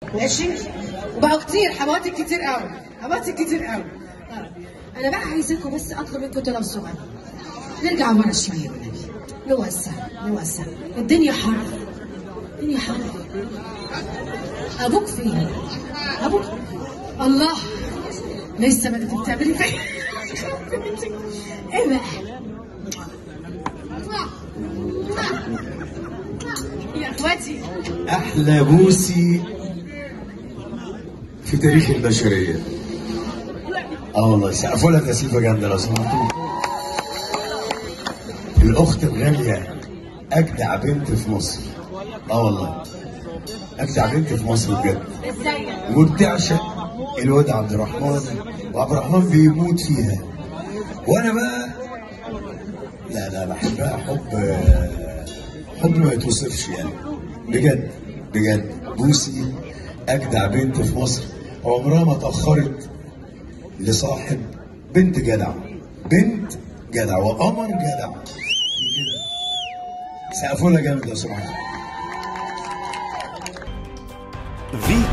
ماشي وبقوا كتير حماتي كتير قوي حماتي كتير قوي آه. انا بقى عايزاكم بس اطلب منكم طلب صغير نرجع ورا شويه بالنبي نوسع نوسع الدنيا حر الدنيا حر ابوك فين ابوك الله لسه ما انت بتعملي فين ايه بقى يا اخواتي احلى بوسي في تاريخ البشريه اه والله سقفوا لها تسقيفه جامده لو سمحتوا الاخت الغاليه اجدع بنت في مصر اه والله اجدع بنت في مصر بجد ازيك وبتعشق الواد عبد الرحمن وعبد الرحمن بيموت فيها وانا بقى لا لا بحبها حب حب ما يتوصفش يعني بجد بجد بوسي اجدع بنت في مصر عمرها ما اتاخرت لصاحب بنت جدع بنت جدع وقمر جدع سقفوا لها جامد لو سمحتوا في